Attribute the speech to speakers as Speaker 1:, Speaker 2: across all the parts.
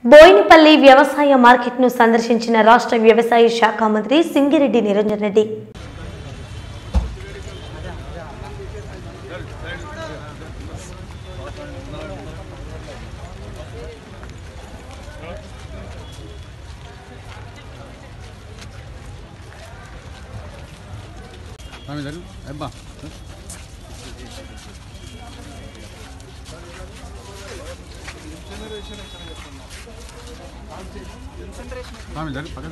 Speaker 1: బోయినపల్లి వ్యవసాయ మార్కెట్ను సందర్శించిన రాష్ట్ర వ్యవసాయ శాఖ మంత్రి సింగిరెడ్డి నిరంజన్ రెడ్డి
Speaker 2: స్వామి గారు అబ్బా స్వామి గారు పక్కన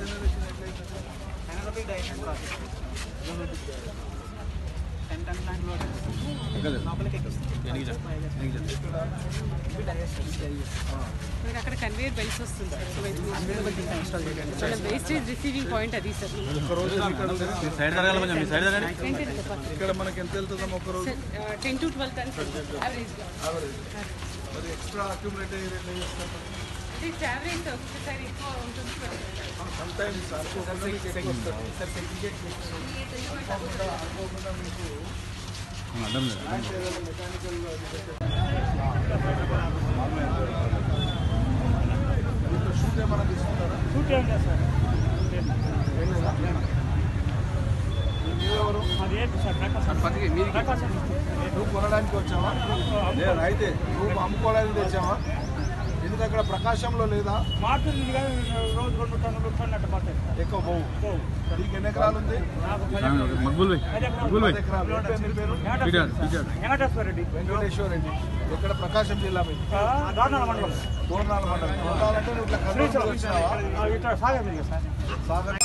Speaker 3: మనకి అక్కడ కన్వేయర్ బెల్ట్స్ వస్తుంది సార్ మన వేస్టేజ్ రిసీవింగ్ పాయింట్ అది సార్
Speaker 2: సైడ్ జరగాలి కొంచెం మీ సైడ్ జరగాలి
Speaker 4: ఇక్కడ మనకి ఎంత వెళ్తుందమ్మా ఒక రోజు
Speaker 3: ten to twelve tons average
Speaker 4: మరి ఎక్స్ట్రా అక్యుములేట్ అయ్యి రేట్లు చేస్తారు
Speaker 3: ఇట్స్ యావరేజ్ ఒక్కొక్కసారి ఎక్కువ ఉంటుంది
Speaker 4: సమ్ టైమ్స్ అనుకోకుండా మీకు ఎక్కువ వస్తారు అనుకోకుండా అనుకోకుండా మీకు
Speaker 2: అడ్డం లేదు
Speaker 4: ఏదైనా మెకానికల్ షూట్ ఏమైనా తీసుకుంటారా
Speaker 5: షూట్ ఏం లేదు సార్
Speaker 4: ఏం లేదా మీరెవరు
Speaker 5: అది ఏంటి సార్ ప్రకాశం ప్రకాశం
Speaker 4: నువ్వు కొనడానికి వచ్చావా లేదు అయితే నువ్వు అమ్ముకోవడానికి తెచ్చావా ఎందుకు అక్కడ ప్రకాశంలో లేదా
Speaker 5: మాటలు ఇది కానీ రోజు రెండు టన్నులు టన్ను పడతాయి సార్
Speaker 4: ఎక్కువ పోవు నీకు ఎన్ని ఎకరాలు ఉంది
Speaker 5: నాకు
Speaker 2: స్వామి ఒక మగ్గులు పోయి మగ్గులు
Speaker 4: పది
Speaker 2: పోయి
Speaker 4: ఎకరాలు ఏం పేరు నీ పేరు
Speaker 2: పీటర్ పీటర్
Speaker 5: వెంకటేశ్వర రెడ్డి
Speaker 4: వెంకటేశ్వర రెడ్డి ఇక్కడ ప్రకాశం జిల్లా మీద
Speaker 5: దారుణాల మండలం
Speaker 4: దూరణాల మండలం దూరణాలంటే నువ్వు ఇట్లా కర్నూలు వచ్చినావా
Speaker 5: ఆ, ఇట్లా సాగర్ ఉంది సార్
Speaker 4: సాగర్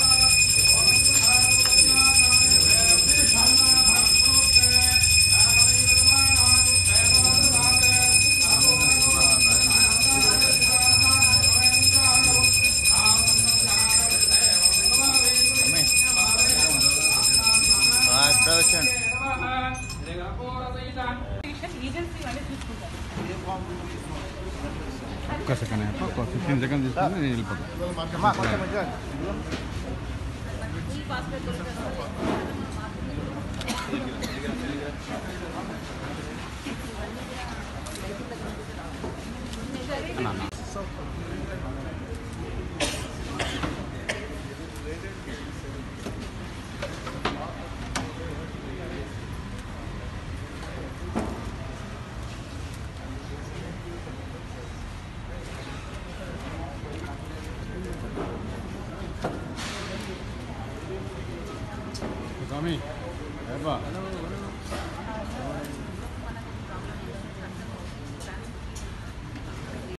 Speaker 3: ఏజెన్సీ వాళ్ళే చూసుకుంటారు
Speaker 2: ఒక్క సెకండ్ ఒక ఫిఫ్టీన్ సెకండ్ తీసుకుని నేను వెళ్ళిపోతాను స్వామి అబ్బా